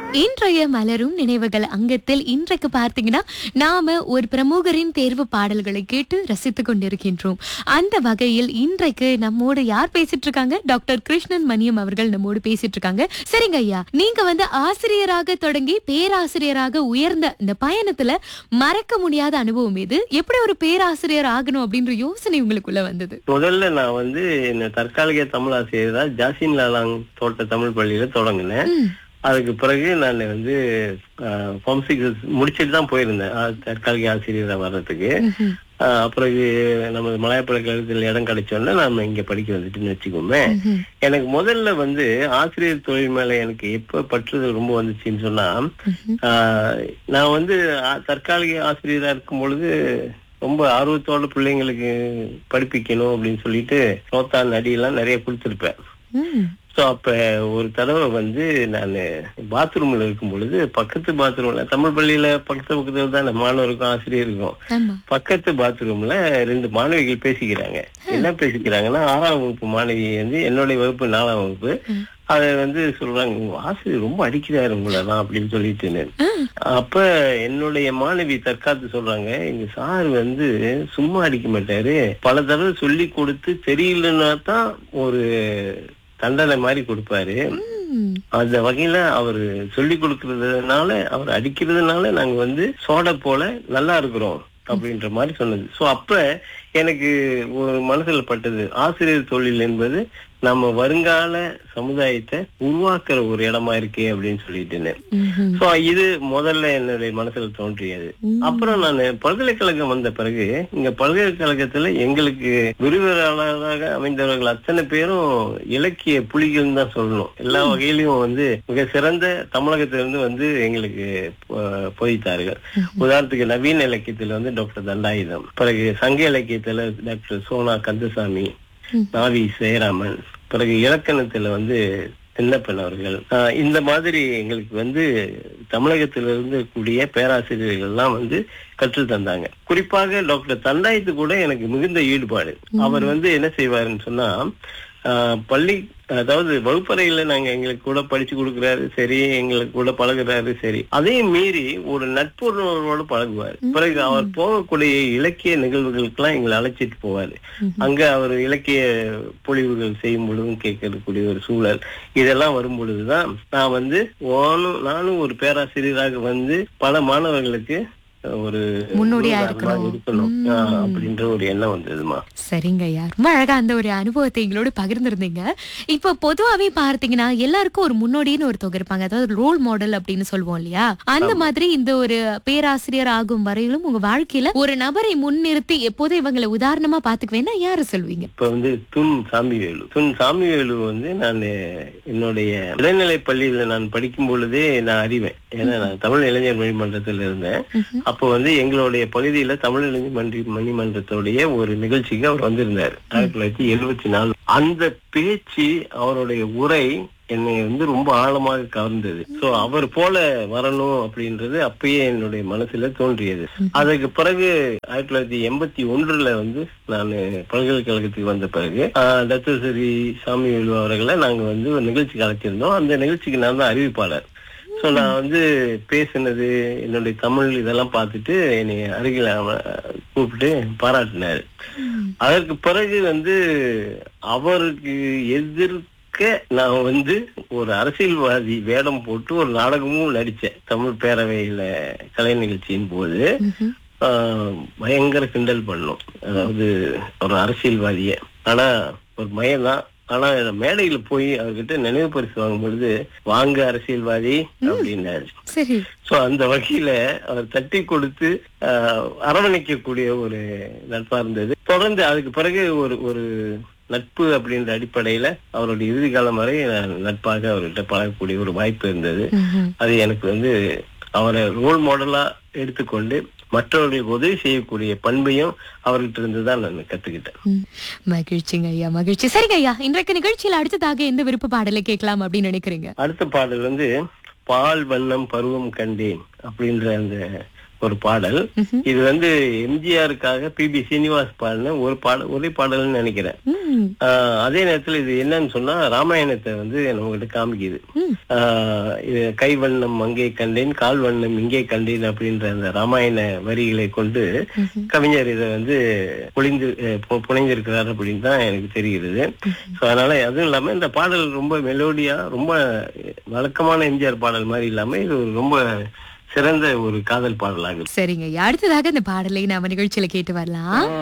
இன்றைய மலரும் நினைவுகள் அங்கத்தில் இன்றைக்கு பார்த்தீங்கன்னா நாம ஒரு பிரமுகரின் தேர்வு பாடல்களை கேட்டு ரசித்துக் கொண்டிருக்கின்றோம் அந்த வகையில் இன்றைக்கு நம்மோடு யார் பேசிட்டு இருக்காங்க டாக்டர் கிருஷ்ணன் மணியம் அவர்கள் நம்மோடு பேசிட்டு இருக்காங்க சரிங்க ஐயா நீங்க வந்து ஆசிரியராக தொடங்கி பேராசிரியராக உயர்ந்த இந்த பயணத்துல மறக்க முடியாத அனுபவம் இது எப்படி ஒரு பேராசிரியர் ஆகணும் அப்படின்ற யோசனை உங்களுக்குள்ள வந்தது முதல்ல நான் வந்து இந்த தற்காலிக தமிழ் ஆசிரியரா ஜாசின் லாலாங் தோட்ட தமிழ் பள்ளியில தொடங்கினேன் ம், அதுக்கு பிறகு நான் வந்து ஃபார்ம் சிக்ஸ் முடிச்சிட்டு தான் போயிருந்தேன் ஆ, தற்காலிக ஆசிரியரா வர்றதுக்கு ம்ஹும். ஆஹ் அப்புறம் இது நம்ம மலையாள கழகத்தில் இடம் கிடைச்சோன்னா நாம இங்க படிக்க வந்துட்டுன்னு வச்சுக்கோமே ம்ஹும். எனக்கு முதல்ல வந்து ஆசிரியர் தொழில் மேல எனக்கு எப்ப பற்றுதல் ரொம்ப வந்துச்சுன்னு சொன்னா ம்ஹும். ஆஹ் நான் வந்து ஆ- தற்காலிக ஆசிரியரா இருக்கும் பொழுது ரொம்ப ஆர்வத்தோட பிள்ளைங்களுக்கு படிப்பிக்கணும் அப்படின்னு சொல்லிட்டு நோத்தான் அடியெல்லாம் நிறைய கொடுத்துருப்பேன் ம், ஸோ அப்ப ஒரு தடவை வந்து நான் பாத்ரூம்ல இருக்கும் பொழுது பக்கத்து பாத்ரூம்ல தமிழ் பள்ளியில பக்கத்து பக்கத்துல தான் மாணவருக்கும் ஆசிரியருக்கும் ஆமா பக்கத்து பாத்ரூம்ல ரெண்டு மாணவிகள் பேசிக்கிறாங்க என்ன பேசிக்கிறாங்கன்னா ஆறாம் வகுப்பு மாணவி வந்து என்னுடைய வகுப்பு நாலாம் வகுப்பு ம். அத வந்து சொல்றாங்க "உங்க ஆசிரியர் ரொம்ப அடிக்கிறாரு உங்களெல்லாம் அப்படின்னு சொல்லிட்டு அப்ப என்னுடைய மாணவி தற்காத்து சொல்றாங்க எங்க சார் வந்து சும்மா அடிக்க மாட்டாரு பல தடவை சொல்லி கொடுத்து தெரியலன்னா தான் ஒரு தண்டனை மாதிரி கொடுப்பாரு ம், அந்த வகையில அவர் சொல்லி கொடுக்கறதுனால அவர் அடிக்கிறதுனால நாங்க வந்து சோடை போல நல்லா இருக்கிறோம் அப்படின்ற மாதிரி சொன்னது சோ அப்ப எனக்கு ஒரு மனசுல பட்டது ஆசிரியர் தொழில் என்பது நம்ம வருங்கால சமுதாயத்தை உருவாக்குற ஒரு இடமா இருக்கே அப்படின்னு சொல்லிட்டு ம்ஹும். சோ இது முதல்ல என்னுடைய மனசுல தோன்றியது அப்புறம் நான் பல்கலைக்கழகம் வந்த பிறகு இங்க பல்கலைக்கழகத்துல எங்களுக்கு விரிவுரையாளராக அமைந்தவர்கள் அத்தனை பேரும் இலக்கிய புலிகள் தான் சொல்லணும் எல்லா வகையிலும் வந்து மிக சிறந்த தமிழகத்திலிருந்து வந்து எங்களுக்கு போ- போதித்தார்கள் உதாரணத்துக்கு நவீன இலக்கியத்துல வந்து டாக்டர் தண்டாயுதம் பிறகு சங்க இலக்கியத்துல டாக்டர் சோனா கந்தசாமி ம். நாவி சேராமன் பிறகு இலக்கணத்துல வந்து சின்னப்பன் அவர்கள் ஆஹ் இந்த மாதிரி எங்களுக்கு வந்து தமிழகத்திலிருந்து கூடிய பேராசிரியர்கள் எல்லாம் வந்து கற்று தந்தாங்க குறிப்பாக டாக்டர் தண்டாயத்து கூட எனக்கு மிகுந்த ஈடுபாடு அவர் வந்து என்ன செய்வாருன்னு சொன்னா ஆஹ் பள்ளி அதாவது வகுப்பறையில நாங்க எங்களுக்கு கூட படிச்சு கொடுக்கறாரு சரி எங்களுக்கு கூட பழகுறாரு சரி அதையும் மீறி ஒரு நட்புறவோடு பழகுவார் பிறகு அவர் போகக்கூடிய இலக்கிய நிகழ்வுகளுக்கெல்லாம் எங்களை அழைச்சிட்டு போவாரு அங்க அவர் இலக்கிய பொழிவுகள் செய்யும் பொழுதும் கேட்கக்கூடிய ஒரு சூழல் இதெல்லாம் வரும் பொழுதுதான் நான் வந்து நானும் நானும் ஒரு பேராசிரியராக வந்து பல மாணவர்களுக்கு ஒரு முன்னோடியா உதாரணமா இருக்கணும். இருக்கணும் ஆஹ் அப்படின்ற ஒரு எண்ணம் வந்ததுமா சரிங்க ஐயா ரொம்ப அழகா அந்த ஒரு அனுபவத்தை எங்களோட பகிர்ந்திருந்தீங்க இப்போ பொதுவாவே பார்த்தீங்கன்னா எல்லாருக்கும் ஒரு முன்னோடின்னு ஒருத்தவங்க இருப்பாங்க அதாவது ரோல் மாடல் அப்படின்னு சொல்லுவோம் இல்லையா அந்த மாதிரி இந்த ஒரு பேராசிரியர் ஆகும் வரையிலும் உங்க வாழ்க்கையில ஒரு நபரை முன்னிறுத்தி எப்போதும் இவங்களை உதாரணமா பாத்துக்குவேன்னா யாரு சொல்வீங்க இப்ப வந்து துன் சாமிவேலு துன் சாமிவேலு வந்து நான் என்னுடைய இடைநிலை பள்ளியில நான் படிக்கும் பொழுதே நான் அறிவேன் ஏன்னா நான் தமிழ் இளைஞர் மணிமன்றத்தில் இருந்தேன் ம்ஹும். அப்போ வந்து எங்களுடைய பகுதியில தமிழ் இளைஞர் மன்றி மணிமன்றத்துடைய ஒரு நிகழ்ச்சிக்கு அவர் வந்திருந்தார் ஆயிரத்தி தொள்ளாயிரத்தி எழுபத்தி நாலு அந்த பேச்சு அவருடைய உரை என்னை வந்து ரொம்ப ஆழமாக கவர்ந்தது சோ அவர் போல வரணும் அப்படின்றது அப்பயே என்னுடைய மனசுல தோன்றியது அதுக்கு பிறகு ஆயிரத்தி தொள்ளாயிரத்தி எண்பத்தி ஒன்றுல வந்து நான் பல்கலைக்கழகத்துக்கு வந்த பிறகு ஆஹ், தத்துவசரி சாமிவேலு அவர்களை நாங்க வந்து ஒரு நிகழ்ச்சிக்கு அழைச்சிருந்தோம் அந்த நிகழ்ச்சிக்கு நான் தான் அறிவிப்பாளர் சோ நான் வந்து பேசுனது என்னுடைய தமிழ் இதெல்லாம் பார்த்துட்டு என்னை அருகில் அவ- கூப்பிட்டு பாராட்டினாரு அதற்கு பிறகு வந்து அவருக்கு எதிர்க்க நான் வந்து ஒரு அரசியல்வாதி வேடம் போட்டு ஒரு நாடகமும் நடிச்சேன் தமிழ் பேரவையில கலை நிகழ்ச்சியின் போது ம்ஹும். ஆஹ், பயங்கர கிண்டல் பண்ணோம் அதாவது ஒரு அரசியல்வாதிய ஆனா ஒரு மயம்தான் ஆனா மேடையில போய் அவர்கிட்ட நினைவு பரிசு வாங்கும் பொழுது வாங்க அரசியல்வாதி அப்படின்னாரு சரி சோ அந்த வகையில அவர் தட்டி கொடுத்து ஆஹ், அரவணைக்கக்கூடிய ஒரு நட்பா இருந்தது தொடர்ந்து அதுக்கு பிறகு ஒரு ஒரு நட்பு அப்படின்ற அடிப்படையில அவருடைய இறுதி காலம் வரை நான் நட்பாக அவர்கிட்ட பழகக்கூடிய ஒரு வாய்ப்பு இருந்தது ம்ஹும். அது எனக்கு வந்து அவரை ரோல் மாடலா எடுத்துக்கொண்டு மற்றவர்களுக்கு உதவி செய்யக்கூடிய பண்பையும் அவர்கிட்ட இருந்து தான் நான் கத்துக்கிட்டேன் ம். மகிழ்ச்சிங்க ஐயா மகிழ்ச்சி சரிங்க ஐயா இன்றைக்கு நிகழ்ச்சியில அடுத்ததாக எந்த விருப்ப பாடலை கேட்கலாம் அப்படின்னு நினைக்கிறீங்க அடுத்த பாடல் வந்து பால் வண்ணம் பருவம் கண்டேன் அப்படின்ற அந்த ஒரு பாடல் இது வந்து எம்ஜிஆருக்காக பி பி சீனிவாஸ் பாடின ஒரு பாடல் ஒரே பாடல்னு நினைக்கிறேன் ம், ஆஹ் அதே நேரத்துல இது என்னன்னு சொன்னா ராமாயணத்தை வந்து நம்மகிட்ட காமிக்குது ம். ஆஹ் இது கை வண்ணம் அங்கே கண்டேன் கால் வண்ணம் இங்கே கண்டேன் அப்படின்ற அந்த ராமாயண வரிகளை கொண்டு கவிஞர் இதை வந்து பொழிந்து அஹ் பு- புனைந்திருக்கிறார் அப்படின்னு தான் எனக்கு தெரிகிறது ஸோ அதனால அதுவும் இல்லாம இந்த பாடல் ரொம்ப மெலோடியா ரொம்ப வழக்கமான எம்ஜிஆர் பாடல் மாதிரி இல்லாம இது ஒரு ரொம்ப சிறந்த ஒரு காதல் பாடலாக இருக்கு. சரிங்க அடுத்ததாக இந்த பாடலை நாம நிகழ்ச்சியில கேட்டு வரலாம்